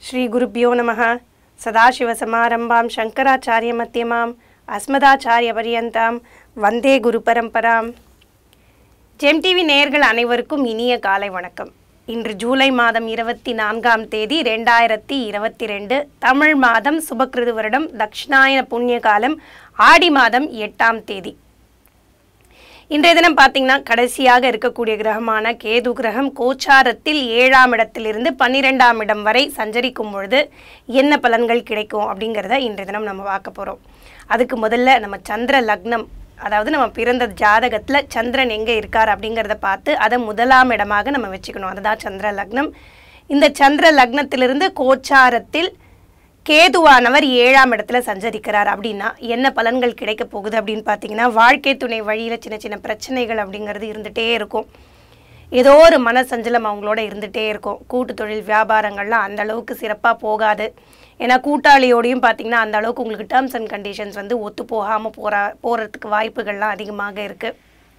श्रीगुरुभ्यो नमः सदाशिवसमारम्भां शङ्कराचार्यमध्यमाम् அஸ்மதாச்சாரியபரியந்தாம் வந்தே குரு பரம்பராம் ஜெம் டிவி நேயர்கள் அனைவருக்கும் இனிய காலை வணக்கம் இன்று ஜூலை மாதம் இருபத்தி நான்காம் தேதி ரெண்டாயிரத்தி இருபத்தி ரெண்டு தமிழ் மாதம் சுபக்கிருது வருடம் தக்ஷிணாயன புண்ணிய காலம் ஆடி மாதம் எட்டாம் தேதி இன்றைய தினம் பார்த்தீங்கன்னா கடைசியாக இருக்கக்கூடிய கிரகமான கேது கிரகம் கோச்சாரத்தில் ஏழாம் இடத்திலிருந்து பன்னிரெண்டாம் இடம் வரை சஞ்சரிக்கும் பொழுது என்ன பலன்கள் கிடைக்கும் அப்படிங்கிறத இன்றைய தினம் நம்ம பார்க்க போகிறோம் அதுக்கு முதல்ல நம்ம சந்திர லக்னம் அதாவது நம்ம பிறந்த ஜாதகத்தில் சந்திரன் எங்கே இருக்கார் அப்படிங்கிறத பார்த்து அதை முதலாம் இடமாக நம்ம வச்சுக்கணும் அதுதான் சந்திர லக்னம் இந்த சந்திர லக்னத்திலிருந்து கோச்சாரத்தில் கேதுவானவர் ஏழாம் இடத்துல சஞ்சரிக்கிறார் அப்படின்னா என்ன பலன்கள் கிடைக்க போகுது அப்படின்னு பார்த்தீங்கன்னா வாழ்க்கை துணை வழியில் சின்ன சின்ன பிரச்சனைகள் அப்படிங்கிறது இருந்துகிட்டே இருக்கும் ஏதோ ஒரு மனசஞ்சலம் அவங்களோட இருந்துகிட்டே இருக்கும் கூட்டு தொழில் வியாபாரங்கள்லாம் அந்த அளவுக்கு சிறப்பாக போகாது ஏன்னா கூட்டாளியோடையும் பார்த்தீங்கன்னா அந்த அளவுக்கு உங்களுக்கு டேர்ம்ஸ் அண்ட் கண்டிஷன்ஸ் வந்து ஒத்து போகாமல் போகிற போகிறதுக்கு வாய்ப்புகள்லாம் அதிகமாக இருக்குது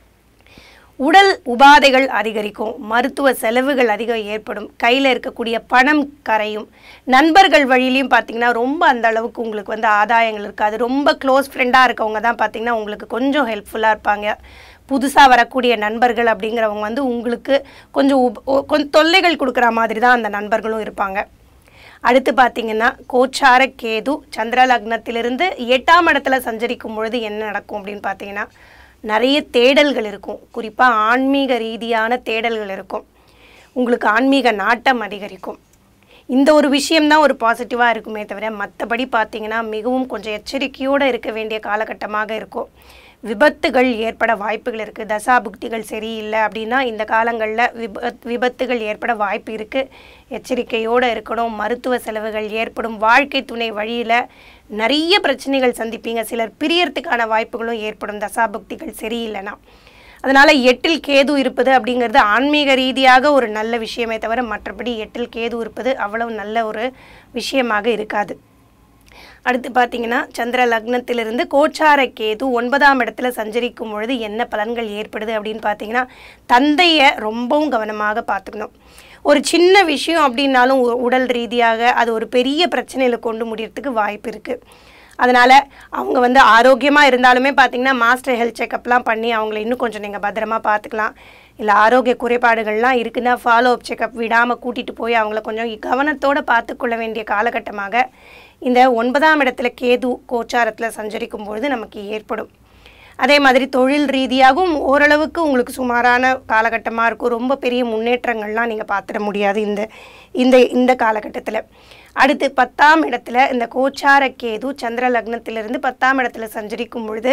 உடல் உபாதைகள் அதிகரிக்கும் மருத்துவ செலவுகள் அதிகம் ஏற்படும் கையில் இருக்கக்கூடிய பணம் கரையும் நண்பர்கள் வழியிலையும் பார்த்தீங்கன்னா ரொம்ப அந்த அளவுக்கு உங்களுக்கு வந்து ஆதாயங்கள் இருக்காது ரொம்ப க்ளோஸ் ஃப்ரெண்டாக இருக்கவங்க தான் பார்த்தீங்கன்னா உங்களுக்கு கொஞ்சம் ஹெல்ப்ஃபுல்லாக இருப்பாங்க புதுசாக வரக்கூடிய நண்பர்கள் அப்படிங்கிறவங்க வந்து உங்களுக்கு கொஞ்சம் உப்- ஒ- கொஞ்சம் தொல்லைகள் கொடுக்குற மாதிரி தான் அந்த நண்பர்களும் இருப்பாங்க அடுத்து பார்த்தீங்கன்னா கோச்சார கேது சந்திர லக்னத்திலிருந்து எட்டாம் இடத்துல சஞ்சரிக்கும் பொழுது என்ன நடக்கும் அப்படின்னு பார்த்தீங்கன்னா நிறைய தேடல்கள் இருக்கும் குறிப்பாக ஆன்மீக ரீதியான தேடல்கள் இருக்கும் உங்களுக்கு ஆன்மீக நாட்டம் அதிகரிக்கும் இந்த ஒரு விஷயம்தான் ஒரு பாசிட்டிவாக இருக்குமே தவிர மற்றபடி பார்த்தீங்கன்னா மிகவும் கொஞ்சம் எச்சரிக்கையோடு இருக்க வேண்டிய காலகட்டமாக இருக்கும் விபத்துகள் ஏற்பட வாய்ப்புகள் இருக்குது தசாபுக்திகள் சரியில்லை அப்படின்னா இந்த காலங்களில் விபத் விபத்துகள் ஏற்பட வாய்ப்பு இருக்குது எச்சரிக்கையோடு இருக்கணும் மருத்துவ செலவுகள் ஏற்படும் வாழ்க்கை துணை வழியில் நிறைய பிரச்சனைகள் சந்திப்பீங்க சிலர் பிரியறதுக்கான வாய்ப்புகளும் ஏற்படும் தசாபுக்திகள் சரியில்லைன்னா அதனால் எட்டில் கேது இருப்பது அப்படிங்கிறது ஆன்மீக ரீதியாக ஒரு நல்ல விஷயமே தவிர மற்றபடி எட்டில் கேது இருப்பது அவ்வளவு நல்ல ஒரு விஷயமாக இருக்காது அடுத்து பார்த்தீங்கன்னா சந்திர லக்னத்திலிருந்து கோச்சார கேது ஒன்பதாம் இடத்துல சஞ்சரிக்கும் பொழுது என்ன பலன்கள் ஏற்படுது அப்படின்னு பார்த்தீங்கன்னா தந்தையை ரொம்பவும் கவனமாக பார்த்துக்கணும் ஒரு சின்ன விஷயம் அப்படின்னாலும் உ- உடல் ரீதியாக அது ஒரு பெரிய பிரச்சனையில் கொண்டு முடியறதுக்கு வாய்ப்பு இருக்குது அதனால் அவங்க வந்து ஆரோக்கியமாக இருந்தாலுமே பார்த்தீங்கன்னா மாஸ்டர் ஹெல்த் செக்கப்லாம் பண்ணி அவங்கள இன்னும் கொஞ்சம் நீங்கள் பத்திரமா பார்த்துக்கலாம் இல்லை ஆரோக்கிய குறைபாடுகள்லாம் இருக்குன்னா ஃபாலோ அப் செக்கப் விடாமல் கூட்டிகிட்டு போய் அவங்கள கொஞ்சம் கவனத்தோடு பார்த்துக்கொள்ள வேண்டிய காலகட்டமாக இந்த ஒன்பதாம் இடத்துல கேது கோச்சாரத்தில் சஞ்சரிக்கும் பொழுது நமக்கு ஏற்படும் அதே மாதிரி தொழில் ரீதியாகவும் ஓரளவுக்கு உங்களுக்கு சுமாரான காலகட்டமாக இருக்கும் ரொம்ப பெரிய முன்னேற்றங்கள்லாம் நீங்கள் பார்த்துட முடியாது இந்த இந்த இந்த காலகட்டத்தில் அடுத்து பத்தாம் இடத்துல இந்த கோச்சார கேது சந்திர லக்னத்திலிருந்து பத்தாம் இடத்துல சஞ்சரிக்கும் பொழுது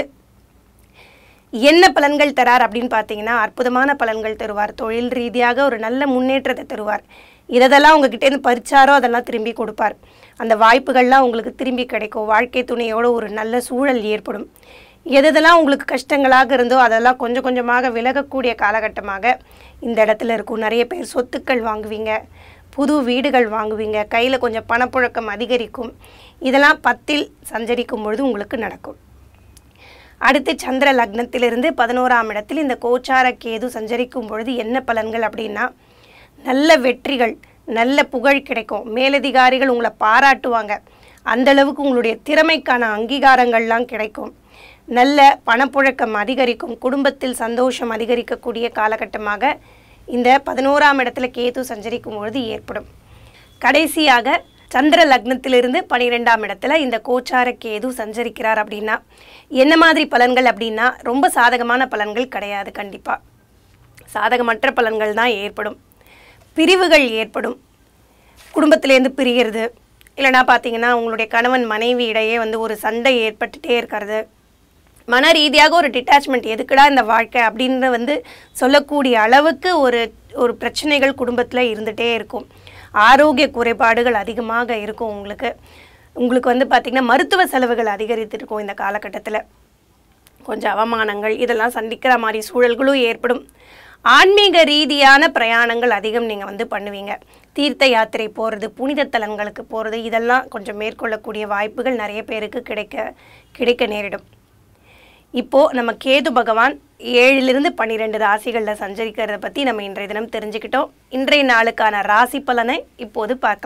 என்ன பலன்கள் தரார் அப்படின்னு பார்த்தீங்கன்னா அற்புதமான பலன்கள் தருவார் தொழில் ரீதியாக ஒரு நல்ல முன்னேற்றத்தை தருவார் இதெல்லாம் உங்ககிட்டேருந்து பறிச்சாரோ அதெல்லாம் திரும்பி கொடுப்பார் அந்த வாய்ப்புகள்லாம் உங்களுக்கு திரும்பி கிடைக்கும் வாழ்க்கை துணையோட ஒரு நல்ல சூழல் ஏற்படும் எதெல்லாம் உங்களுக்கு கஷ்டங்களாக இருந்தோ அதெல்லாம் கொஞ்சம் கொஞ்சமாக விலகக்கூடிய காலகட்டமாக இந்த இடத்துல இருக்கும் நிறைய பேர் சொத்துக்கள் வாங்குவீங்க புது வீடுகள் வாங்குவீங்க கையில் கொஞ்சம் பணப்புழக்கம் அதிகரிக்கும் இதெல்லாம் பத்தில் சஞ்சரிக்கும் பொழுது உங்களுக்கு நடக்கும் அடுத்து சந்திர லக்னத்திலிருந்து பதினோராம் இடத்தில் இந்த கோச்சார கேது சஞ்சரிக்கும் பொழுது என்ன பலன்கள் அப்படின்னா நல்ல வெற்றிகள் நல்ல புகழ் கிடைக்கும் மேலதிகாரிகள் உங்களை பாராட்டுவாங்க அந்த அளவுக்கு உங்களுடைய திறமைக்கான அங்கீகாரங்கள்லாம் கிடைக்கும் நல்ல பணப்புழக்கம் அதிகரிக்கும் குடும்பத்தில் சந்தோஷம் அதிகரிக்கக்கூடிய காலகட்டமாக இந்த பதினோராம் இடத்துல கேது சஞ்சரிக்கும் பொழுது ஏற்படும் கடைசியாக சந்திர லக்னத்திலிருந்து பனிரெண்டாம் இடத்துல இந்த கோச்சார கேது சஞ்சரிக்கிறார் அப்படின்னா என்ன மாதிரி பலன்கள் அப்படின்னா ரொம்ப சாதகமான பலன்கள் கிடையாது கண்டிப்பாக சாதகமற்ற பலன்கள் தான் ஏற்படும் பிரிவுகள் ஏற்படும் குடும்பத்திலேருந்து பிரிகிறது இல்லைனா பார்த்தீங்கன்னா உங்களுடைய கணவன் மனைவி இடையே வந்து ஒரு சண்டை ஏற்பட்டுட்டே இருக்கிறது மன ரீதியாக ஒரு டிட்டாச்மெண்ட் எதுக்குடா இந்த வாழ்க்கை அப்படின்னு வந்து சொல்லக்கூடிய அளவுக்கு ஒரு ஒரு பிரச்சனைகள் குடும்பத்தில் இருந்துகிட்டே இருக்கும் ஆரோக்கிய குறைபாடுகள் அதிகமாக இருக்கும் உங்களுக்கு உங்களுக்கு வந்து பார்த்திங்கன்னா மருத்துவ செலவுகள் அதிகரித்திருக்கும் இந்த காலகட்டத்தில் கொஞ்சம் அவமானங்கள் இதெல்லாம் சந்திக்கிற மாதிரி சூழல்களும் ஏற்படும் ஆன்மீக ரீதியான பிரயாணங்கள் அதிகம் நீங்கள் வந்து பண்ணுவீங்க தீர்த்த யாத்திரை போகிறது புனித தலங்களுக்கு போகிறது இதெல்லாம் கொஞ்சம் மேற்கொள்ளக்கூடிய வாய்ப்புகள் நிறைய பேருக்கு கிடைக்க கிடைக்க நேரிடும் இப்போது நம்ம கேது பகவான் ஏழிலிருந்து பன்னிரெண்டு ராசிகளில் சஞ்சரிக்கிறத பற்றி நம்ம இன்றைய தினம் தெரிஞ்சுக்கிட்டோம் இன்றைய நாளுக்கான ராசி பலனை இப்போது பார்க்கலாம்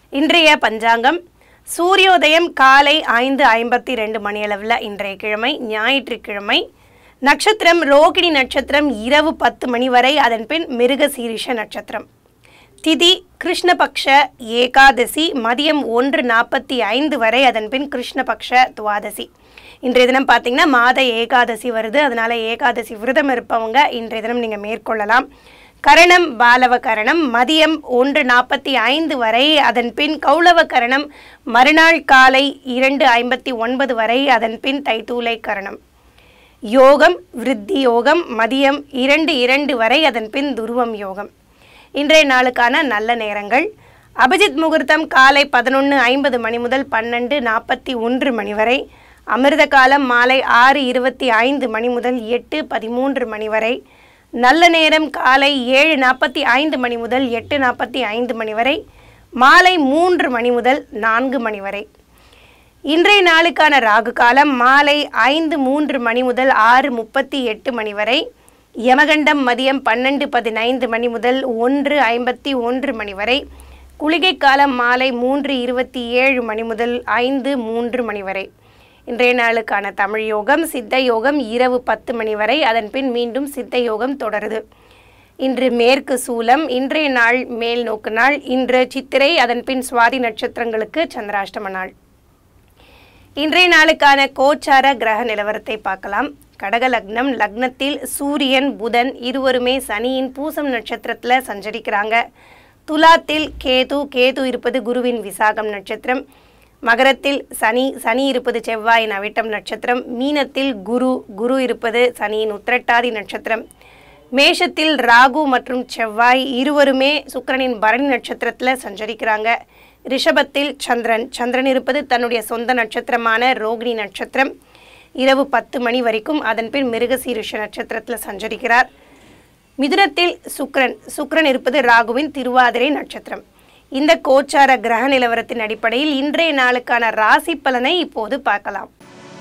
இன்றைய பஞ்சாங்கம் சூரியோதயம் காலை ஐந்து ஐம்பத்தி ரெண்டு மணியளவில் இன்றைய கிழமை ஞாயிற்றுக்கிழமை நட்சத்திரம் ரோகிணி நட்சத்திரம் இரவு பத்து மணி வரை அதன் பின் மிருக சீரிஷ நட்சத்திரம் திதி கிருஷ்ணபக்ஷ ஏகாதசி மதியம் ஒன்று நாற்பத்தி ஐந்து வரை அதன் பின் கிருஷ்ணபக்ஷ துவாதசி இன்றைய தினம் பார்த்தீங்கன்னா மாத ஏகாதசி வருது அதனால ஏகாதசி விரதம் இருப்பவங்க இன்றைய தினம் நீங்கள் மேற்கொள்ளலாம் கரணம் பாலவ கரணம் மதியம் ஒன்று நாற்பத்தி ஐந்து வரை அதன் பின் கௌளவ கரணம் மறுநாள் காலை இரண்டு ஐம்பத்தி ஒன்பது வரை அதன் பின் தைத்தூலை கரணம் யோகம் விருத்தி யோகம் மதியம் இரண்டு இரண்டு வரை அதன் பின் துருவம் யோகம் இன்றைய நாளுக்கான நல்ல நேரங்கள் அபிஜித் முகூர்த்தம் காலை பதினொன்று ஐம்பது மணி முதல் பன்னெண்டு நாற்பத்தி ஒன்று மணி வரை அமிர்த காலம் மாலை ஆறு இருபத்தி ஐந்து மணி முதல் எட்டு பதிமூன்று மணி வரை நல்ல நேரம் காலை ஏழு நாற்பத்தி ஐந்து மணி முதல் எட்டு நாற்பத்தி ஐந்து மணி வரை மாலை மூன்று மணி முதல் நான்கு மணி வரை இன்றைய நாளுக்கான ராகு காலம் மாலை ஐந்து மூன்று மணி முதல் ஆறு முப்பத்தி எட்டு மணி வரை யமகண்டம் மதியம் பன்னெண்டு பதினைந்து மணி முதல் ஒன்று ஐம்பத்தி ஒன்று மணி வரை குளிகை காலம் மாலை மூன்று இருபத்தி ஏழு மணி முதல் ஐந்து மூன்று மணி வரை இன்றைய நாளுக்கான தமிழ் யோகம் சித்த யோகம் இரவு பத்து மணி வரை அதன் பின் மீண்டும் சித்த யோகம் தொடருது இன்று மேற்கு சூலம் இன்றைய நாள் மேல் நோக்கு நாள் இன்று சித்திரை அதன் பின் சுவாதி நட்சத்திரங்களுக்கு சந்திராஷ்டம நாள் இன்றைய நாளுக்கான கோச்சார கிரக நிலவரத்தை பார்க்கலாம் கடக லக்னம் லக்னத்தில் சூரியன் புதன் இருவருமே சனியின் பூசம் நட்சத்திரத்தில் சஞ்சரிக்கிறாங்க துலாத்தில் கேது கேது இருப்பது குருவின் விசாகம் நட்சத்திரம் மகரத்தில் சனி சனி இருப்பது செவ்வாயின் அவிட்டம் நட்சத்திரம் மீனத்தில் குரு குரு இருப்பது சனியின் உத்திரட்டாதி நட்சத்திரம் மேஷத்தில் ராகு மற்றும் செவ்வாய் இருவருமே சுக்கிரனின் பரணி நட்சத்திரத்தில் சஞ்சரிக்கிறாங்க ரிஷபத்தில் சந்திரன் சந்திரன் இருப்பது தன்னுடைய சொந்த நட்சத்திரமான ரோகிணி நட்சத்திரம் இரவு பத்து மணி வரைக்கும் அதன் பின் மிருகசீரிஷ நட்சத்திரத்தில் சஞ்சரிக்கிறார் மிதுனத்தில் சுக்கிரன் சுக்கிரன் இருப்பது ராகுவின் திருவாதிரை நட்சத்திரம் இந்த கோச்சார கிரக நிலவரத்தின் அடிப்படையில் இன்றைய நாளுக்கான ராசி பலனை இப்போது பார்க்கலாம்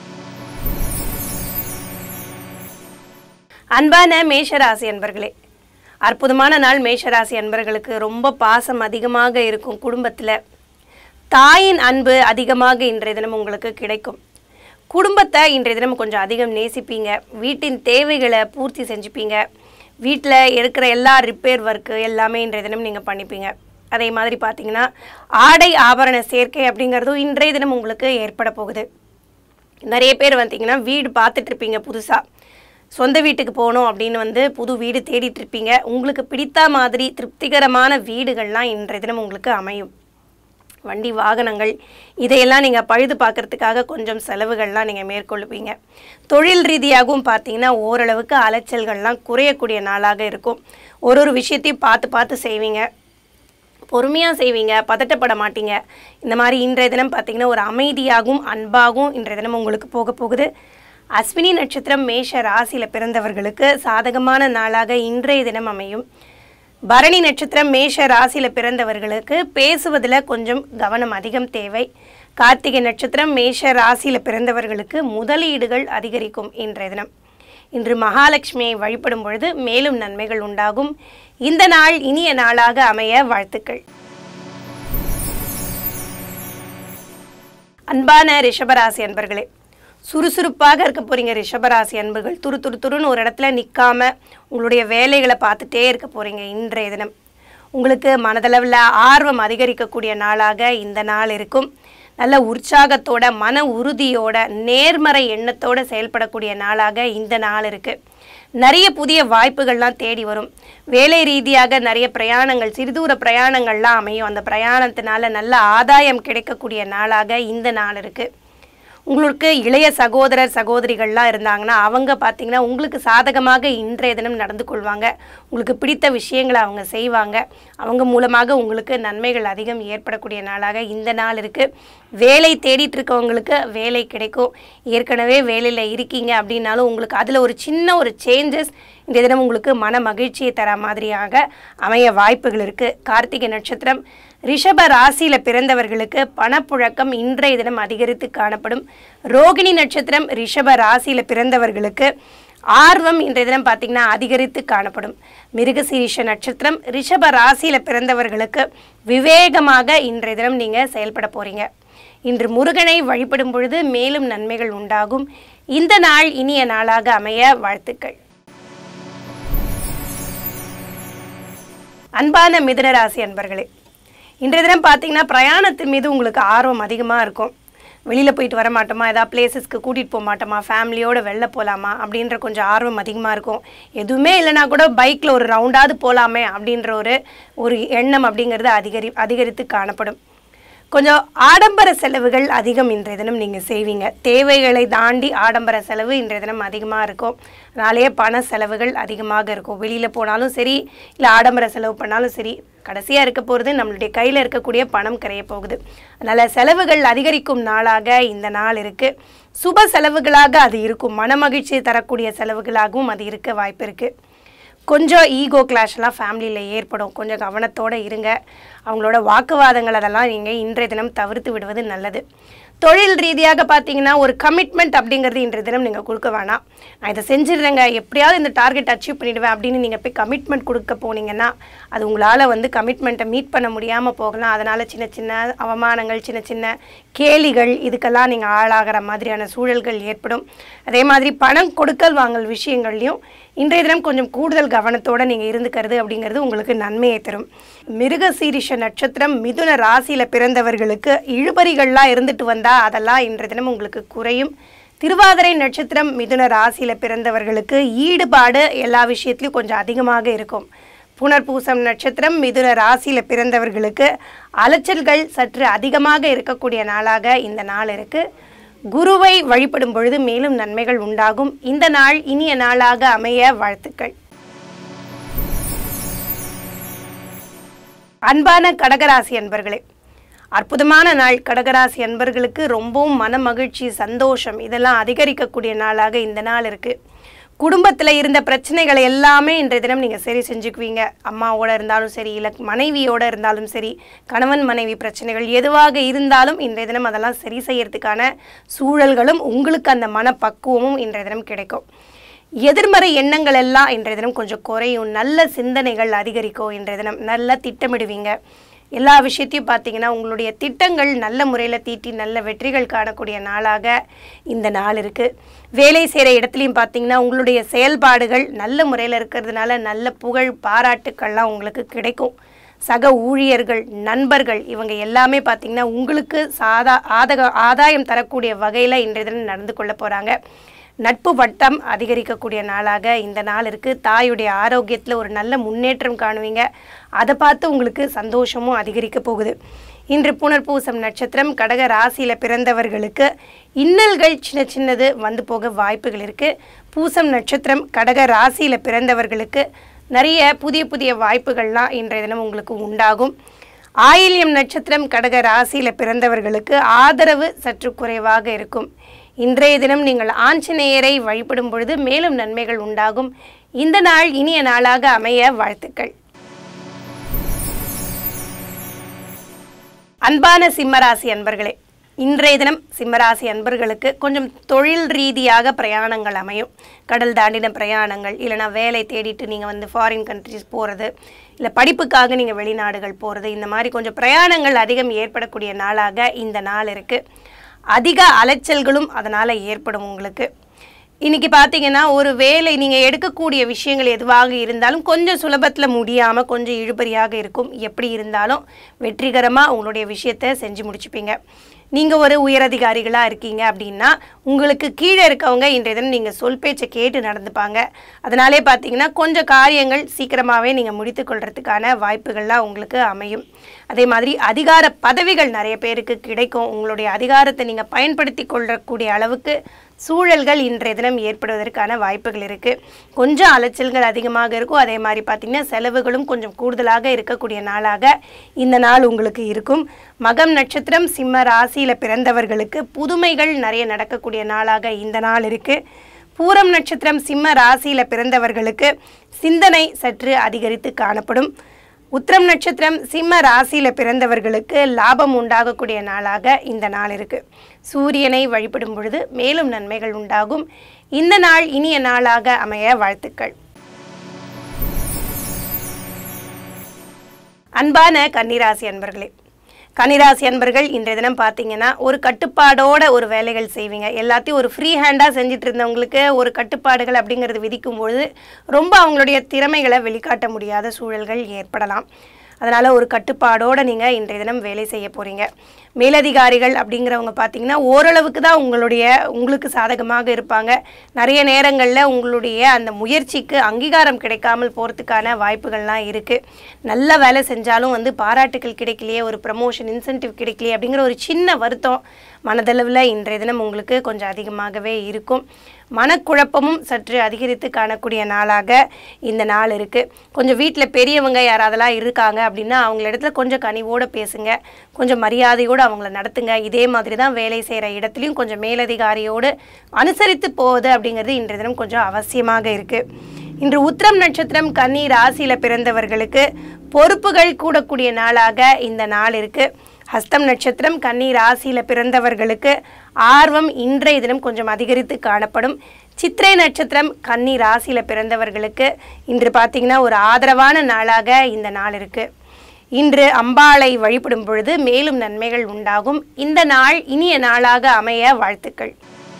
அன்பான மேஷராசி அன்பர்களே அற்புதமான நாள் மேஷராசி அன்பர்களுக்கு ரொம்ப பாசம் அதிகமாக இருக்கும் குடும்பத்தில் தாயின் அன்பு அதிகமாக இன்றைய தினம் உங்களுக்கு கிடைக்கும் குடும்பத்தை இன்றைய தினம் கொஞ்சம் அதிகம் நேசிப்பீங்க வீட்டின் தேவைகளை பூர்த்தி செஞ்சுப்பீங்க வீட்டில் இருக்கிற எல்லா ரிப்பேர் ஒர்க்கு எல்லாமே இன்றைய தினம் நீங்கள் பண்ணிப்பீங்க அதே மாதிரி பார்த்தீங்கன்னா ஆடை ஆபரண சேர்க்கை அப்படிங்கிறதும் இன்றைய தினம் உங்களுக்கு ஏற்பட போகுது நிறைய பேர் வந்தீங்கன்னா வீடு பார்த்துட்டு இருப்பீங்க புதுசாக சொந்த வீட்டுக்கு போகணும் அப்படின்னு வந்து புது வீடு தேடிட்டு இருப்பீங்க உங்களுக்கு பிடித்த மாதிரி திருப்திகரமான வீடுகள்லாம் இன்றைய தினம் உங்களுக்கு அமையும் வண்டி வாகனங்கள் இதையெல்லாம் நீங்கள் பழுது பார்க்கறதுக்காக கொஞ்சம் செலவுகள்லாம் நீங்கள் மேற்கொள்ளுவீங்க தொழில் ரீதியாகவும் பார்த்தீங்கன்னா ஓரளவுக்கு அலைச்சல்கள்லாம் குறையக்கூடிய நாளாக இருக்கும் ஒரு ஒரு விஷயத்தையும் பார்த்து பார்த்து செய்வீங்க பொறுமையாக செய்வீங்க பதட்டப்பட மாட்டீங்க இந்த மாதிரி இன்றைய தினம் பார்த்தீங்கன்னா ஒரு அமைதியாகவும் அன்பாகவும் இன்றைய தினம் உங்களுக்கு போக போகுது அஸ்வினி நட்சத்திரம் மேஷ ராசியில் பிறந்தவர்களுக்கு சாதகமான நாளாக இன்றைய தினம் அமையும் பரணி நட்சத்திரம் மேஷ ராசியில் பிறந்தவர்களுக்கு பேசுவதில் கொஞ்சம் கவனம் அதிகம் தேவை கார்த்திகை நட்சத்திரம் மேஷ ராசியில் பிறந்தவர்களுக்கு முதலீடுகள் அதிகரிக்கும் இன்றைய தினம் இன்று மகாலட்சுமியை வழிபடும் பொழுது மேலும் நன்மைகள் உண்டாகும் இந்த நாள் இனிய நாளாக அமைய வாழ்த்துக்கள் அன்பான ரிஷபராசி அன்பர்களே சுறுசுறுப்பாக இருக்க போறீங்க ரிஷபராசி அன்பர்கள் துரு துரு துருன்னு ஒரு இடத்துல நிற்காம உங்களுடைய வேலைகளை பார்த்துட்டே இருக்க போறீங்க இன்றைய தினம் உங்களுக்கு மனதளவில் ஆர்வம் அதிகரிக்கக்கூடிய நாளாக இந்த நாள் இருக்கும் நல்ல உற்சாகத்தோட மன உறுதியோட நேர்மறை எண்ணத்தோட செயல்படக்கூடிய நாளாக இந்த நாள் இருக்கு நிறைய புதிய வாய்ப்புகள்லாம் தேடி வரும் வேலை ரீதியாக நிறைய பிரயாணங்கள் சிறுதூர பிரயாணங்கள்லாம் அமையும் அந்த பிரயாணத்தினால நல்ல ஆதாயம் கிடைக்கக்கூடிய நாளாக இந்த நாள் இருக்குது உங்களுக்கு இளைய சகோதரர் சகோதரிகள்லாம் இருந்தாங்கன்னா அவங்க பார்த்தீங்கன்னா உங்களுக்கு சாதகமாக இன்றைய தினம் நடந்து கொள்வாங்க உங்களுக்கு பிடித்த விஷயங்களை அவங்க செய்வாங்க அவங்க மூலமாக உங்களுக்கு நன்மைகள் அதிகம் ஏற்படக்கூடிய நாளாக இந்த நாள் இருக்குது வேலை தேடிட்டு இருக்கவங்களுக்கு வேலை கிடைக்கும் ஏற்கனவே வேலையில் இருக்கீங்க அப்படின்னாலும் உங்களுக்கு அதில் ஒரு சின்ன ஒரு சேஞ்சஸ் இந்த தினம் உங்களுக்கு மன மகிழ்ச்சியை தர மாதிரியாக அமைய வாய்ப்புகள் இருக்குது கார்த்திகை நட்சத்திரம் ரிஷப ராசியில் பிறந்தவர்களுக்கு பணப்புழக்கம் இன்றைய தினம் அதிகரித்து காணப்படும் ரோகிணி நட்சத்திரம் ரிஷப ராசியில் பிறந்தவர்களுக்கு ஆர்வம் இன்றைய தினம் பார்த்தீங்கன்னா அதிகரித்து காணப்படும் மிருகசீரிஷ நட்சத்திரம் ரிஷப ராசியில் பிறந்தவர்களுக்கு விவேகமாக இன்றைய தினம் நீங்கள் செயல்பட போகிறீங்க இன்று முருகனை வழிபடும் பொழுது மேலும் நன்மைகள் உண்டாகும் இந்த நாள் இனிய நாளாக அமைய வாழ்த்துக்கள் அன்பான மிதுன ராசி அன்பர்களே இன்றைய தினம் பார்த்தீங்கன்னா பிரயாணத்தின் மீது உங்களுக்கு ஆர்வம் அதிகமாக இருக்கும் வெளியில் போயிட்டு வர மாட்டோமா ஏதாவது பிளேசஸ்க்கு கூட்டிகிட்டு போக மாட்டோமா ஃபேமிலியோடு வெளில போகலாமா அப்படின்ற கொஞ்சம் ஆர்வம் அதிகமாக இருக்கும் எதுவுமே இல்லைனா கூட பைக்கில் ஒரு ரவுண்டாவது போகலாமே அப்படின்ற ஒரு ஒரு எண்ணம் அப்படிங்கிறது அதிகரி அதிகரித்து காணப்படும் கொஞ்சம் ஆடம்பர செலவுகள் அதிகம் இன்றைய தினம் நீங்கள் செய்வீங்க தேவைகளை தாண்டி ஆடம்பர செலவு இன்றைய தினம் அதிகமாக இருக்கும் அதனாலேயே பண செலவுகள் அதிகமாக இருக்கும் வெளியில் போனாலும் சரி இல்லை ஆடம்பர செலவு பண்ணாலும் சரி கடைசியாக இருக்க போகிறது நம்மளுடைய கையில் இருக்கக்கூடிய பணம் கரைய போகுது அதனால் செலவுகள் அதிகரிக்கும் நாளாக இந்த நாள் இருக்குது சுப செலவுகளாக அது இருக்கும் மனமகிழ்ச்சி தரக்கூடிய செலவுகளாகவும் அது இருக்க வாய்ப்பு இருக்குது கொஞ்சம் ஈகோ கிளாஷ்லாம் ஃபேமிலியில் ஏற்படும் கொஞ்சம் கவனத்தோடு இருங்க அவங்களோட வாக்குவாதங்கள் அதெல்லாம் நீங்கள் இன்றைய தினம் தவிர்த்து விடுவது நல்லது தொழில் ரீதியாக பார்த்தீங்கன்னா ஒரு கமிட்மெண்ட் அப்படிங்கிறது இன்றைய தினம் நீங்கள் கொடுக்க வேணாம் நான் இதை செஞ்சிடுறேங்க எப்படியாவது இந்த டார்கெட் அச்சீவ் பண்ணிடுவேன் அப்படின்னு நீங்கள் போய் கமிட்மெண்ட் கொடுக்க போனீங்கன்னா அது உங்களால் வந்து கமிட்மெண்ட்டை மீட் பண்ண முடியாமல் போகலாம் அதனால் சின்ன சின்ன அவமானங்கள் சின்ன சின்ன கேலிகள் இதுக்கெல்லாம் நீங்கள் ஆளாகிற மாதிரியான சூழல்கள் ஏற்படும் அதே மாதிரி பணம் கொடுக்கல் வாங்கல் விஷயங்கள்லையும் இன்றைய தினம் கொஞ்சம் கூடுதல் கவனத்தோடு நீங்கள் இருந்துக்கிறது அப்படிங்கிறது உங்களுக்கு நன்மையை தரும் மிருகசீரிஷ நட்சத்திரம் மிதுன ராசியில் பிறந்தவர்களுக்கு இழுபறிகள்லாம் இருந்துட்டு வந்தால் அதெல்லாம் இன்றைய தினம் உங்களுக்கு குறையும் திருவாதிரை நட்சத்திரம் மிதுன ராசியில் பிறந்தவர்களுக்கு ஈடுபாடு எல்லா விஷயத்துலையும் கொஞ்சம் அதிகமாக இருக்கும் புனர்பூசம் நட்சத்திரம் மிதுன ராசியில் பிறந்தவர்களுக்கு அலைச்சல்கள் சற்று அதிகமாக இருக்கக்கூடிய நாளாக இந்த நாள் இருக்குது குருவை வழிபடும் பொழுது மேலும் நன்மைகள் உண்டாகும் இந்த நாள் இனிய நாளாக அமைய வாழ்த்துக்கள் அன்பான கடகராசி அன்பர்களே அற்புதமான நாள் கடகராசி அன்பர்களுக்கு ரொம்பவும் மன மகிழ்ச்சி சந்தோஷம் இதெல்லாம் அதிகரிக்கக்கூடிய நாளாக இந்த நாள் இருக்கு குடும்பத்தில் இருந்த பிரச்சனைகளை எல்லாமே இன்றைய தினம் நீங்கள் சரி செஞ்சுக்குவீங்க அம்மாவோட இருந்தாலும் சரி இல்லை மனைவியோட இருந்தாலும் சரி கணவன் மனைவி பிரச்சனைகள் எதுவாக இருந்தாலும் இன்றைய தினம் அதெல்லாம் சரி செய்யறதுக்கான சூழல்களும் உங்களுக்கு அந்த மனப்பக்குவமும் இன்றைய தினம் கிடைக்கும் எதிர்மறை எண்ணங்கள் எல்லாம் இன்றைய தினம் கொஞ்சம் குறையும் நல்ல சிந்தனைகள் அதிகரிக்கும் இன்றைய தினம் நல்லா திட்டமிடுவீங்க எல்லா விஷயத்தையும் பார்த்தீங்கன்னா உங்களுடைய திட்டங்கள் நல்ல முறையில் தீட்டி நல்ல வெற்றிகள் காணக்கூடிய நாளாக இந்த நாள் இருக்குது வேலை செய்கிற இடத்துலையும் பார்த்தீங்கன்னா உங்களுடைய செயல்பாடுகள் நல்ல முறையில் இருக்கிறதுனால நல்ல புகழ் பாராட்டுக்கள்லாம் உங்களுக்கு கிடைக்கும் சக ஊழியர்கள் நண்பர்கள் இவங்க எல்லாமே பார்த்தீங்கன்னா உங்களுக்கு சாதா ஆதக ஆதாயம் தரக்கூடிய வகையில் இன்றைய தினம் நடந்து கொள்ள போகிறாங்க நட்பு வட்டம் அதிகரிக்கக்கூடிய நாளாக இந்த நாள் இருக்குது தாயுடைய ஆரோக்கியத்தில் ஒரு நல்ல முன்னேற்றம் காணுவீங்க அதை பார்த்து உங்களுக்கு சந்தோஷமும் அதிகரிக்க போகுது இன்று புனர்பூசம் நட்சத்திரம் கடக ராசியில் பிறந்தவர்களுக்கு இன்னல்கள் சின்ன சின்னது வந்து போக வாய்ப்புகள் இருக்குது பூசம் நட்சத்திரம் கடக ராசியில் பிறந்தவர்களுக்கு நிறைய புதிய புதிய வாய்ப்புகள்லாம் இன்றைய தினம் உங்களுக்கு உண்டாகும் ஆயில்யம் நட்சத்திரம் கடக ராசியில் பிறந்தவர்களுக்கு ஆதரவு சற்று குறைவாக இருக்கும் இன்றைய தினம் நீங்கள் ஆஞ்சநேயரை வழிபடும் பொழுது மேலும் நன்மைகள் உண்டாகும் இந்த நாள் இனிய நாளாக அமைய வாழ்த்துக்கள் அன்பான சிம்மராசி அன்பர்களே இன்றைய தினம் சிம்மராசி அன்பர்களுக்கு கொஞ்சம் தொழில் ரீதியாக பிரயாணங்கள் அமையும் கடல் தாண்டின பிரயாணங்கள் இல்லைனா வேலை தேடிட்டு நீங்கள் வந்து ஃபாரின் கண்ட்ரிஸ் போகிறது இல்லை படிப்புக்காக நீங்கள் வெளிநாடுகள் போகிறது இந்த மாதிரி கொஞ்சம் பிரயாணங்கள் அதிகம் ஏற்படக்கூடிய நாளாக இந்த நாள் இருக்குது அதிக அலைச்சல்களும் அதனால் ஏற்படும் உங்களுக்கு இன்னைக்கு பார்த்தீங்கன்னா ஒரு வேலை நீங்கள் எடுக்கக்கூடிய விஷயங்கள் எதுவாக இருந்தாலும் கொஞ்சம் சுலபத்தில் முடியாமல் கொஞ்சம் இழுபறியாக இருக்கும் எப்படி இருந்தாலும் வெற்றிகரமாக உங்களுடைய விஷயத்தை செஞ்சு முடிச்சுப்பீங்க நீங்கள் ஒரு உயரதிகாரிகளாக இருக்கீங்க அப்படின்னா உங்களுக்கு கீழே இருக்கவங்க இன்றைய தினம் நீங்கள் சொல் பேச்சை கேட்டு நடந்துப்பாங்க அதனாலே பார்த்தீங்கன்னா கொஞ்சம் காரியங்கள் சீக்கிரமாகவே நீங்கள் முடித்து கொள்றதுக்கான வாய்ப்புகள்லாம் உங்களுக்கு அமையும் அதே மாதிரி அதிகார பதவிகள் நிறைய பேருக்கு கிடைக்கும் உங்களுடைய அதிகாரத்தை நீங்கள் பயன்படுத்தி கொள்ளக்கூடிய அளவுக்கு சூழல்கள் இன்றைய தினம் ஏற்படுவதற்கான வாய்ப்புகள் இருக்குது கொஞ்சம் அலைச்சல்கள் அதிகமாக இருக்கும் அதே மாதிரி பார்த்திங்கன்னா செலவுகளும் கொஞ்சம் கூடுதலாக இருக்கக்கூடிய நாளாக இந்த நாள் உங்களுக்கு இருக்கும் மகம் நட்சத்திரம் சிம்ம ராசியில் பிறந்தவர்களுக்கு புதுமைகள் நிறைய நடக்கக்கூடிய நாளாக இந்த நாள் இருக்குது பூரம் நட்சத்திரம் சிம்ம ராசியில் பிறந்தவர்களுக்கு சிந்தனை சற்று அதிகரித்து காணப்படும் உத்திரம் நட்சத்திரம் சிம்ம ராசியில் பிறந்தவர்களுக்கு லாபம் உண்டாகக்கூடிய நாளாக இந்த நாள் இருக்கு சூரியனை வழிபடும் பொழுது மேலும் நன்மைகள் உண்டாகும் இந்த நாள் இனிய நாளாக அமைய வாழ்த்துக்கள் அன்பான கன்னிராசி அன்பர்களே கன்னிராசி அன்பர்கள் இன்றைய தினம் பார்த்தீங்கன்னா ஒரு கட்டுப்பாடோட ஒரு வேலைகள் செய்வீங்க எல்லாத்தையும் ஒரு ஃப்ரீ ஹேண்டாக செஞ்சுட்டு இருந்தவங்களுக்கு ஒரு கட்டுப்பாடுகள் அப்படிங்கிறது விதிக்கும் பொழுது ரொம்ப அவங்களுடைய திறமைகளை வெளிக்காட்ட முடியாத சூழல்கள் ஏற்படலாம் அதனால் ஒரு கட்டுப்பாடோடு நீங்கள் இன்றைய தினம் வேலை செய்ய போகிறீங்க மேலதிகாரிகள் அப்படிங்கிறவங்க பார்த்தீங்கன்னா ஓரளவுக்கு தான் உங்களுடைய உங்களுக்கு சாதகமாக இருப்பாங்க நிறைய நேரங்களில் உங்களுடைய அந்த முயற்சிக்கு அங்கீகாரம் கிடைக்காமல் போகிறதுக்கான வாய்ப்புகள்லாம் இருக்குது நல்ல வேலை செஞ்சாலும் வந்து பாராட்டுகள் கிடைக்கலையே ஒரு ப்ரமோஷன் இன்சென்டிவ் கிடைக்கலையே அப்படிங்கிற ஒரு சின்ன வருத்தம் மனதளவில் இன்றைய தினம் உங்களுக்கு கொஞ்சம் அதிகமாகவே இருக்கும் மனக்குழப்பமும் சற்று அதிகரித்து காணக்கூடிய நாளாக இந்த நாள் இருக்குது கொஞ்சம் வீட்டில் பெரியவங்க யாராவதெல்லாம் இருக்காங்க அப்படின்னா அவங்கள இடத்துல கொஞ்சம் கனிவோடு பேசுங்க கொஞ்சம் மரியாதையோடு அவங்கள நடத்துங்க இதே மாதிரி தான் வேலை செய்கிற இடத்துலையும் கொஞ்சம் மேலதிகாரியோடு அனுசரித்து போகுது அப்படிங்கிறது இன்றைய தினம் கொஞ்சம் அவசியமாக இருக்குது இன்று உத்திரம் நட்சத்திரம் கன்னி ராசியில் பிறந்தவர்களுக்கு பொறுப்புகள் கூடக்கூடிய நாளாக இந்த நாள் இருக்குது ஹஸ்தம் நட்சத்திரம் கன்னி ராசியில் பிறந்தவர்களுக்கு ஆர்வம் இன்றைய தினம் கொஞ்சம் அதிகரித்து காணப்படும் சித்திரை நட்சத்திரம் கன்னி ராசியில் பிறந்தவர்களுக்கு இன்று பார்த்தீங்கன்னா ஒரு ஆதரவான நாளாக இந்த நாள் இருக்குது இன்று அம்பாளை வழிபடும் பொழுது மேலும் நன்மைகள் உண்டாகும் இந்த நாள் இனிய நாளாக அமைய வாழ்த்துக்கள்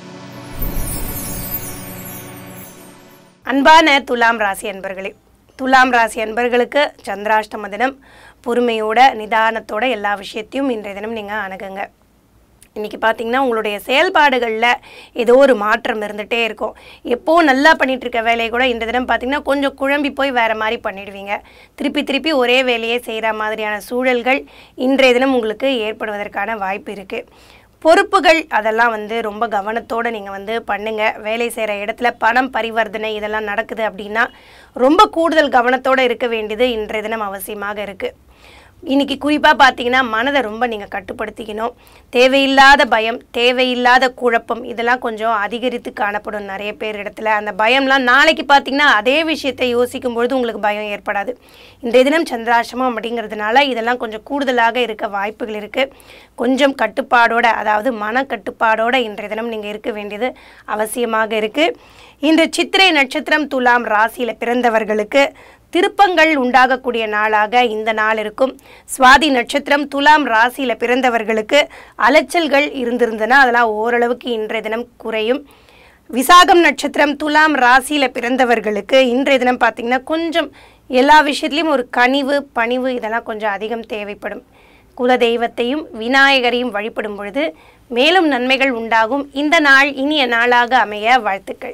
அன்பான துலாம் ராசி அன்பர்களே துலாம் ராசி அன்பர்களுக்கு சந்திராஷ்டம தினம் பொறுமையோட நிதானத்தோட எல்லா விஷயத்தையும் இன்றைய தினம் நீங்கள் அணுகுங்க இன்றைக்கி பார்த்தீங்கன்னா உங்களுடைய செயல்பாடுகளில் ஏதோ ஒரு மாற்றம் இருந்துகிட்டே இருக்கும் எப்போ நல்லா பண்ணிட்டு இருக்க வேலையை கூட இந்த தினம் பார்த்தீங்கன்னா கொஞ்சம் குழம்பி போய் வேறு மாதிரி பண்ணிடுவீங்க திருப்பி திருப்பி ஒரே வேலையை செய்கிற மாதிரியான சூழல்கள் இன்றைய தினம் உங்களுக்கு ஏற்படுவதற்கான வாய்ப்பு இருக்குது பொறுப்புகள் அதெல்லாம் வந்து ரொம்ப கவனத்தோடு நீங்கள் வந்து பண்ணுங்கள் வேலை செய்கிற இடத்துல பணம் பரிவர்த்தனை இதெல்லாம் நடக்குது அப்படின்னா ரொம்ப கூடுதல் கவனத்தோடு இருக்க வேண்டியது இன்றைய தினம் அவசியமாக இருக்குது இன்னைக்கு குறிப்பாக பார்த்தீங்கன்னா மனதை ரொம்ப நீங்கள் கட்டுப்படுத்திக்கணும் தேவையில்லாத பயம் தேவையில்லாத குழப்பம் இதெல்லாம் கொஞ்சம் அதிகரித்து காணப்படும் நிறைய பேர் இடத்துல அந்த பயம்லாம் நாளைக்கு பார்த்தீங்கன்னா அதே விஷயத்தை யோசிக்கும் பொழுது உங்களுக்கு பயம் ஏற்படாது இன்றைய தினம் சந்திராசிரமம் அப்படிங்கிறதுனால இதெல்லாம் கொஞ்சம் கூடுதலாக இருக்க வாய்ப்புகள் இருக்குது கொஞ்சம் கட்டுப்பாடோட அதாவது மன கட்டுப்பாடோட இன்றைய தினம் நீங்கள் இருக்க வேண்டியது அவசியமாக இருக்குது இன்று சித்திரை நட்சத்திரம் துலாம் ராசியில் பிறந்தவர்களுக்கு திருப்பங்கள் உண்டாகக்கூடிய நாளாக இந்த நாள் இருக்கும் சுவாதி நட்சத்திரம் துலாம் ராசியில் பிறந்தவர்களுக்கு அலைச்சல்கள் இருந்திருந்தன அதெல்லாம் ஓரளவுக்கு இன்றைய தினம் குறையும் விசாகம் நட்சத்திரம் துலாம் ராசியில் பிறந்தவர்களுக்கு இன்றைய தினம் பார்த்திங்கன்னா கொஞ்சம் எல்லா விஷயத்துலையும் ஒரு கனிவு பணிவு இதெல்லாம் கொஞ்சம் அதிகம் தேவைப்படும் குல தெய்வத்தையும் விநாயகரையும் வழிபடும் பொழுது மேலும் நன்மைகள் உண்டாகும் இந்த நாள் இனிய நாளாக அமைய வாழ்த்துக்கள்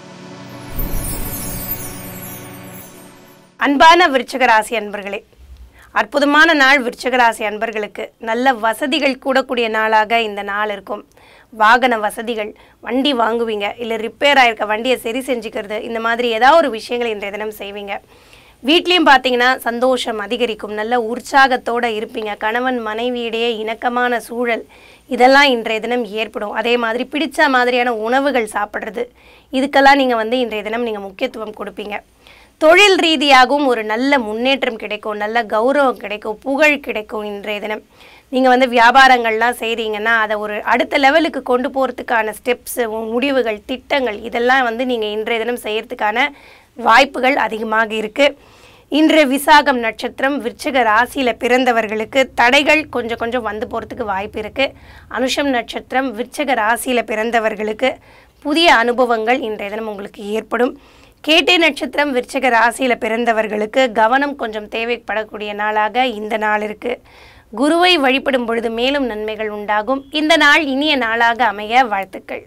அன்பான விருச்சக ராசி அன்பர்களே அற்புதமான நாள் விருச்சக ராசி அன்பர்களுக்கு நல்ல வசதிகள் கூடக்கூடிய நாளாக இந்த நாள் இருக்கும் வாகன வசதிகள் வண்டி வாங்குவீங்க இல்லை ரிப்பேர் ஆயிருக்க வண்டியை சரி செஞ்சுக்கிறது இந்த மாதிரி ஏதாவது ஒரு விஷயங்களை இன்றைய தினம் செய்வீங்க வீட்லேயும் பார்த்தீங்கன்னா சந்தோஷம் அதிகரிக்கும் நல்ல உற்சாகத்தோடு இருப்பீங்க கணவன் மனைவியிடையே இணக்கமான சூழல் இதெல்லாம் இன்றைய தினம் ஏற்படும் அதே மாதிரி பிடிச்ச மாதிரியான உணவுகள் சாப்பிட்றது இதுக்கெல்லாம் நீங்கள் வந்து இன்றைய தினம் நீங்கள் முக்கியத்துவம் கொடுப்பீங்க தொழில் ரீதியாகவும் ஒரு நல்ல முன்னேற்றம் கிடைக்கும் நல்ல கௌரவம் கிடைக்கும் புகழ் கிடைக்கும் இன்றைய தினம் நீங்கள் வந்து வியாபாரங்கள்லாம் செய்கிறீங்கன்னா அதை ஒரு அடுத்த லெவலுக்கு கொண்டு போகிறதுக்கான ஸ்டெப்ஸு முடிவுகள் திட்டங்கள் இதெல்லாம் வந்து நீங்கள் இன்றைய தினம் செய்கிறதுக்கான வாய்ப்புகள் அதிகமாக இருக்குது இன்று விசாகம் நட்சத்திரம் விருச்சிக ராசியில் பிறந்தவர்களுக்கு தடைகள் கொஞ்சம் கொஞ்சம் வந்து போகிறதுக்கு வாய்ப்பு இருக்குது அனுஷம் நட்சத்திரம் விருச்சிக ராசியில் பிறந்தவர்களுக்கு புதிய அனுபவங்கள் இன்றைய தினம் உங்களுக்கு ஏற்படும் கேட்டை நட்சத்திரம் விருச்சிக ராசியில் பிறந்தவர்களுக்கு கவனம் கொஞ்சம் தேவைப்படக்கூடிய நாளாக இந்த நாள் இருக்கு குருவை வழிபடும் பொழுது மேலும் நன்மைகள் உண்டாகும் இந்த நாள் இனிய நாளாக அமைய வாழ்த்துக்கள்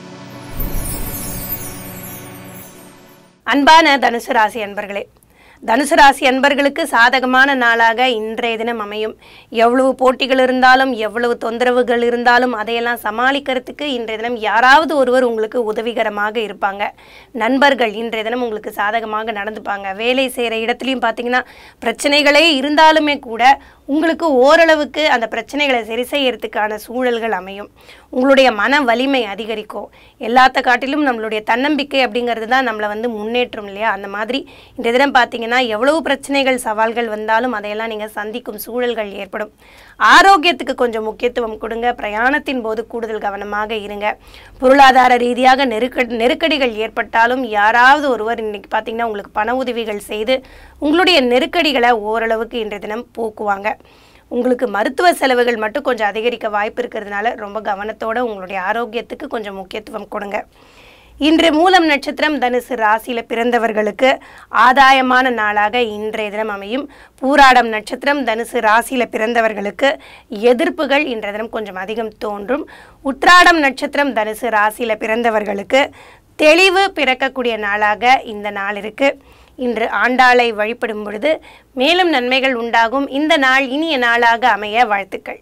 அன்பான தனுசு ராசி அன்பர்களே தனுசு ராசி அன்பர்களுக்கு சாதகமான நாளாக இன்றைய தினம் அமையும் எவ்வளவு போட்டிகள் இருந்தாலும் எவ்வளவு தொந்தரவுகள் இருந்தாலும் அதையெல்லாம் சமாளிக்கிறதுக்கு இன்றைய தினம் யாராவது ஒருவர் உங்களுக்கு உதவிகரமாக இருப்பாங்க நண்பர்கள் இன்றைய தினம் உங்களுக்கு சாதகமாக நடந்துப்பாங்க வேலை செய்கிற இடத்துலையும் பார்த்தீங்கன்னா பிரச்சனைகளே இருந்தாலுமே கூட உங்களுக்கு ஓரளவுக்கு அந்த பிரச்சனைகளை சரி செய்யறதுக்கான சூழல்கள் அமையும் உங்களுடைய மன வலிமை அதிகரிக்கும் எல்லாத்த காட்டிலும் நம்மளுடைய தன்னம்பிக்கை அப்படிங்கிறது தான் நம்மளை வந்து முன்னேற்றம் இல்லையா அந்த மாதிரி இந்த தினம் பார்த்தீங்கன்னா எவ்வளவு பிரச்சனைகள் சவால்கள் வந்தாலும் அதையெல்லாம் நீங்கள் சந்திக்கும் சூழல்கள் ஏற்படும் ஆரோக்கியத்துக்கு கொஞ்சம் முக்கியத்துவம் கொடுங்க பிரயாணத்தின் போது கூடுதல் கவனமாக இருங்க பொருளாதார ரீதியாக நெருக்கடி நெருக்கடிகள் ஏற்பட்டாலும் யாராவது ஒருவர் இன்னைக்கு பார்த்தீங்கன்னா உங்களுக்கு பண உதவிகள் செய்து உங்களுடைய நெருக்கடிகளை ஓரளவுக்கு இன்றைய தினம் போக்குவாங்க உங்களுக்கு மருத்துவ செலவுகள் மட்டும் கொஞ்சம் அதிகரிக்க வாய்ப்பு இருக்கிறதுனால ரொம்ப கவனத்தோட உங்களுடைய ஆரோக்கியத்துக்கு கொஞ்சம் முக்கியத்துவம் கொடுங்க இன்று மூலம் நட்சத்திரம் தனுசு ராசியில் பிறந்தவர்களுக்கு ஆதாயமான நாளாக இன்றைய தினம் அமையும் பூராடம் நட்சத்திரம் தனுசு ராசியில் பிறந்தவர்களுக்கு எதிர்ப்புகள் இன்றைய தினம் கொஞ்சம் அதிகம் தோன்றும் உத்ராடம் நட்சத்திரம் தனுசு ராசியில் பிறந்தவர்களுக்கு தெளிவு பிறக்கக்கூடிய நாளாக இந்த நாள் இருக்கு இன்று ஆண்டாளை வழிபடும் பொழுது மேலும் நன்மைகள் உண்டாகும் இந்த நாள் இனிய நாளாக அமைய வாழ்த்துக்கள்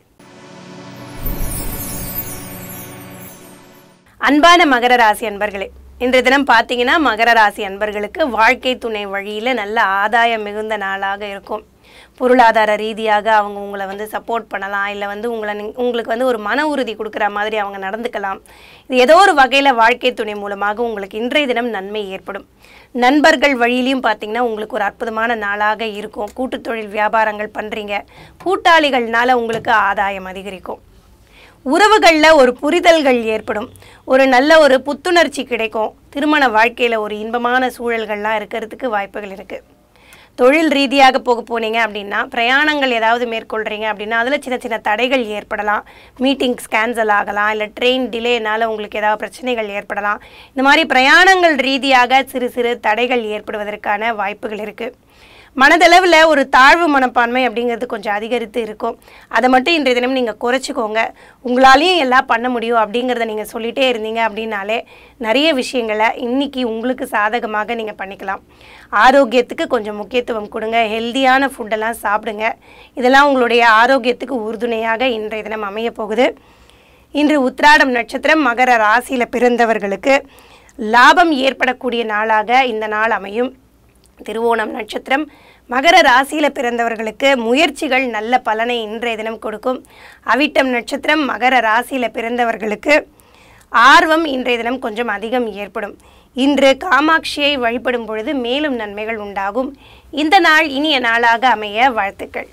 அன்பான மகர ராசி அன்பர்களே இன்றைய தினம் பார்த்தீங்கன்னா மகர ராசி அன்பர்களுக்கு வாழ்க்கை துணை வழியில் நல்ல ஆதாயம் மிகுந்த நாளாக இருக்கும் பொருளாதார ரீதியாக அவங்க உங்களை வந்து சப்போர்ட் பண்ணலாம் இல்லை வந்து உங்களை நீ- உங்களுக்கு வந்து ஒரு மன உறுதி கொடுக்குற மாதிரி அவங்க நடந்துக்கலாம் இது ஏதோ ஒரு வகையில் வாழ்க்கை துணை மூலமாக உங்களுக்கு இன்றைய தினம் நன்மை ஏற்படும் நண்பர்கள் வழியிலையும் பார்த்தீங்கன்னா உங்களுக்கு ஒரு அற்புதமான நாளாக இருக்கும் கூட்டுத் தொழில் வியாபாரங்கள் பண்ணுறீங்க கூட்டாளிகள்னால உங்களுக்கு ஆதாயம் அதிகரிக்கும் உறவுகளில் ஒரு புரிதல்கள் ஏற்படும் ஒரு நல்ல ஒரு புத்துணர்ச்சி கிடைக்கும் திருமண வாழ்க்கையில் ஒரு இன்பமான சூழல்கள்லாம் இருக்கிறதுக்கு வாய்ப்புகள் இருக்குது தொழில் ரீதியாக போக போனீங்க அப்படின்னா பிரயாணங்கள் ஏதாவது மேற்கொள்கிறீங்க அப்படின்னா அதில் சின்ன சின்ன தடைகள் ஏற்படலாம் மீட்டிங்ஸ் கேன்சல் ஆகலாம் இல்லை ட்ரெயின் டிலேனால உங்களுக்கு ஏதாவது பிரச்சனைகள் ஏற்படலாம் இந்த மாதிரி பிரயாணங்கள் ரீதியாக சிறு சிறு தடைகள் ஏற்படுவதற்கான வாய்ப்புகள் இருக்குது மனதளவில் ஒரு தாழ்வு மனப்பான்மை அப்படிங்கிறது கொஞ்சம் அதிகரித்து இருக்கும் அதை மட்டும் இன்றைய தினம் நீங்கள் குறைச்சிக்கோங்க உங்களாலையும் எல்லாம் பண்ண முடியும் அப்படிங்கிறத நீங்கள் சொல்லிகிட்டே இருந்தீங்க அப்படின்னாலே நிறைய விஷயங்களை இன்னைக்கு உங்களுக்கு சாதகமாக நீங்கள் பண்ணிக்கலாம் ஆரோக்கியத்துக்கு கொஞ்சம் முக்கியத்துவம் கொடுங்க ஹெல்தியான ஃபுட்டெல்லாம் சாப்பிடுங்க இதெல்லாம் உங்களுடைய ஆரோக்கியத்துக்கு உறுதுணையாக இன்றைய தினம் அமைய போகுது இன்று உத்ராடம் நட்சத்திரம் மகர ராசியில் பிறந்தவர்களுக்கு லாபம் ஏற்படக்கூடிய நாளாக இந்த நாள் அமையும் திருவோணம் நட்சத்திரம் மகர ராசியில் பிறந்தவர்களுக்கு முயற்சிகள் நல்ல பலனை இன்றைய தினம் கொடுக்கும் அவிட்டம் நட்சத்திரம் மகர ராசியில் பிறந்தவர்களுக்கு ஆர்வம் இன்றைய தினம் கொஞ்சம் அதிகம் ஏற்படும் இன்று காமாட்சியை வழிபடும் பொழுது மேலும் நன்மைகள் உண்டாகும் இந்த நாள் இனிய நாளாக அமைய வாழ்த்துக்கள்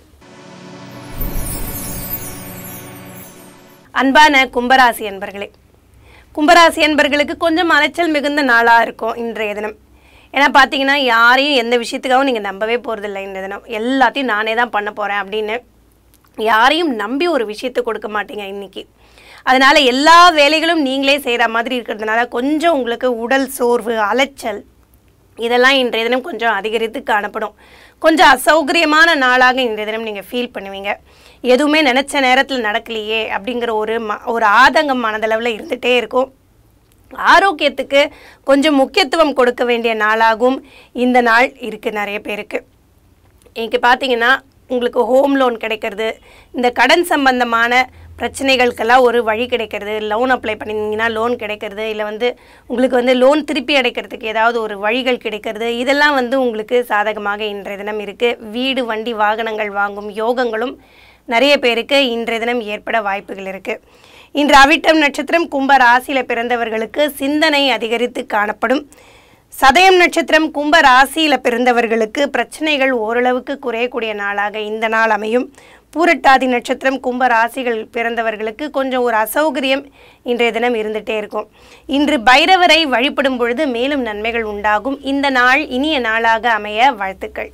அன்பான கும்பராசி அன்பர்களே கும்பராசி அன்பர்களுக்கு கொஞ்சம் அலைச்சல் மிகுந்த நாளாக இருக்கும் இன்றைய தினம் ஏன்னா பார்த்தீங்கன்னா யாரையும் எந்த விஷயத்துக்காகவும் நீங்கள் நம்பவே போகிறதில்ல இந்த தினம் எல்லாத்தையும் நானே தான் பண்ண போகிறேன் அப்படின்னு யாரையும் நம்பி ஒரு விஷயத்தை கொடுக்க மாட்டீங்க இன்னைக்கு அதனால எல்லா வேலைகளும் நீங்களே செய்கிற மாதிரி இருக்கிறதுனால கொஞ்சம் உங்களுக்கு உடல் சோர்வு அலைச்சல் இதெல்லாம் இன்றைய தினம் கொஞ்சம் அதிகரித்து காணப்படும் கொஞ்சம் அசௌகரியமான நாளாக இன்றைய தினம் நீங்கள் ஃபீல் பண்ணுவீங்க எதுவுமே நினச்ச நேரத்தில் நடக்கலையே அப்படிங்கிற ஒரு ம ஒரு ஆதங்கம் மனதளவில் இருந்துகிட்டே இருக்கும் ஆரோக்கியத்துக்கு கொஞ்சம் முக்கியத்துவம் கொடுக்க வேண்டிய நாளாகவும் இந்த நாள் இருக்குது நிறைய பேருக்கு இன்னைக்கு பார்த்தீங்கன்னா உங்களுக்கு ஹோம் லோன் கிடைக்கிறது இந்த கடன் சம்பந்தமான பிரச்சனைகளுக்கெல்லாம் ஒரு வழி கிடைக்கிறது லோன் அப்ளை பண்ணியிருந்தீங்கன்னா லோன் கிடைக்கிறது இல்லை வந்து உங்களுக்கு வந்து லோன் திருப்பி அடைக்கிறதுக்கு ஏதாவது ஒரு வழிகள் கிடைக்கிறது இதெல்லாம் வந்து உங்களுக்கு சாதகமாக இன்றைய தினம் இருக்குது வீடு வண்டி வாகனங்கள் வாங்கும் யோகங்களும் நிறைய பேருக்கு இன்றைய தினம் ஏற்பட வாய்ப்புகள் இருக்குது இன்று அவிட்டம் நட்சத்திரம் கும்ப ராசியில் பிறந்தவர்களுக்கு சிந்தனை அதிகரித்து காணப்படும் சதயம் நட்சத்திரம் கும்ப ராசியில் பிறந்தவர்களுக்கு பிரச்சனைகள் ஓரளவுக்கு குறையக்கூடிய நாளாக இந்த நாள் அமையும் பூரட்டாதி நட்சத்திரம் கும்ப ராசிகள் பிறந்தவர்களுக்கு கொஞ்சம் ஒரு அசௌகரியம் இன்றைய தினம் இருந்துகிட்டே இருக்கும் இன்று பைரவரை வழிபடும் பொழுது மேலும் நன்மைகள் உண்டாகும் இந்த நாள் இனிய நாளாக அமைய வாழ்த்துக்கள்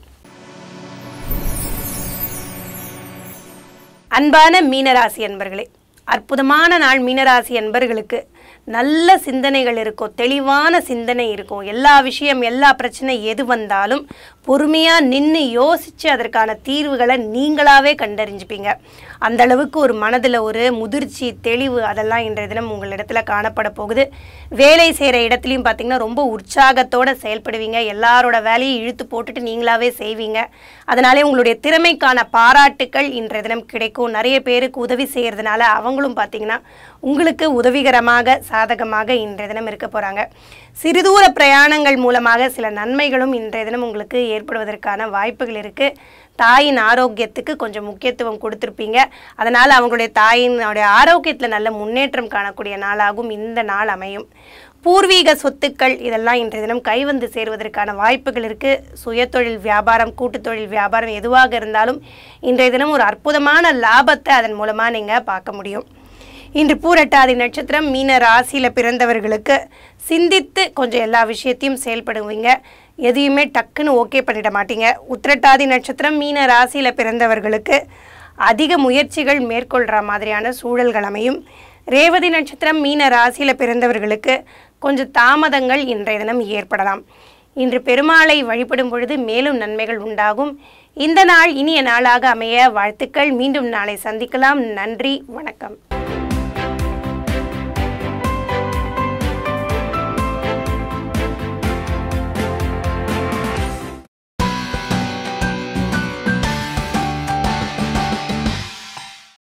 அன்பான மீனராசி அன்பர்களே அற்புதமான நாள் மீனராசி அன்பர்களுக்கு நல்ல சிந்தனைகள் இருக்கும் தெளிவான சிந்தனை இருக்கும் எல்லா விஷயம் எல்லா பிரச்சனை எது வந்தாலும் பொறுமையாக நின்று யோசித்து அதற்கான தீர்வுகளை நீங்களாவே கண்டறிஞ்சுப்பீங்க அந்த அளவுக்கு ஒரு மனதில் ஒரு முதிர்ச்சி தெளிவு அதெல்லாம் இன்றைய தினம் உங்களிடத்துல காணப்பட போகுது வேலை செய்கிற இடத்துலையும் பார்த்தீங்கன்னா ரொம்ப உற்சாகத்தோட செயல்படுவீங்க எல்லாரோட வேலையை இழுத்து போட்டுட்டு நீங்களாவே செய்வீங்க அதனாலே உங்களுடைய திறமைக்கான பாராட்டுக்கள் இன்றைய தினம் கிடைக்கும் நிறைய பேருக்கு உதவி செய்கிறதுனால அவங்களும் பார்த்தீங்கன்னா உங்களுக்கு உதவிகரமாக சாதகமாக இன்றைய தினம் இருக்க போகிறாங்க சிறுதூர பிரயாணங்கள் மூலமாக சில நன்மைகளும் இன்றைய தினம் உங்களுக்கு ஏற்படுவதற்கான வாய்ப்புகள் இருக்குது தாயின் ஆரோக்கியத்துக்கு கொஞ்சம் முக்கியத்துவம் கொடுத்துருப்பீங்க அதனால் அவங்களுடைய தாயினுடைய ஆரோக்கியத்தில் நல்ல முன்னேற்றம் காணக்கூடிய நாளாகவும் இந்த நாள் அமையும் பூர்வீக சொத்துக்கள் இதெல்லாம் இன்றைய தினம் கைவந்து சேருவதற்கான வாய்ப்புகள் இருக்குது சுயதொழில் வியாபாரம் கூட்டுத்தொழில் வியாபாரம் எதுவாக இருந்தாலும் இன்றைய தினம் ஒரு அற்புதமான லாபத்தை அதன் மூலமாக நீங்கள் பார்க்க முடியும் இன்று பூரட்டாதி நட்சத்திரம் மீன ராசியில் பிறந்தவர்களுக்கு சிந்தித்து கொஞ்சம் எல்லா விஷயத்தையும் செயல்படுவீங்க எதையுமே டக்குன்னு ஓகே பண்ணிட மாட்டீங்க உத்திரட்டாதி நட்சத்திரம் மீன ராசியில் பிறந்தவர்களுக்கு அதிக முயற்சிகள் மேற்கொள்கிற மாதிரியான சூழல்கள் அமையும் ரேவதி நட்சத்திரம் மீன ராசியில் பிறந்தவர்களுக்கு கொஞ்சம் தாமதங்கள் இன்றைய தினம் ஏற்படலாம் இன்று பெருமாளை வழிபடும் பொழுது மேலும் நன்மைகள் உண்டாகும் இந்த நாள் இனிய நாளாக அமைய வாழ்த்துக்கள் மீண்டும் நாளை சந்திக்கலாம் நன்றி வணக்கம்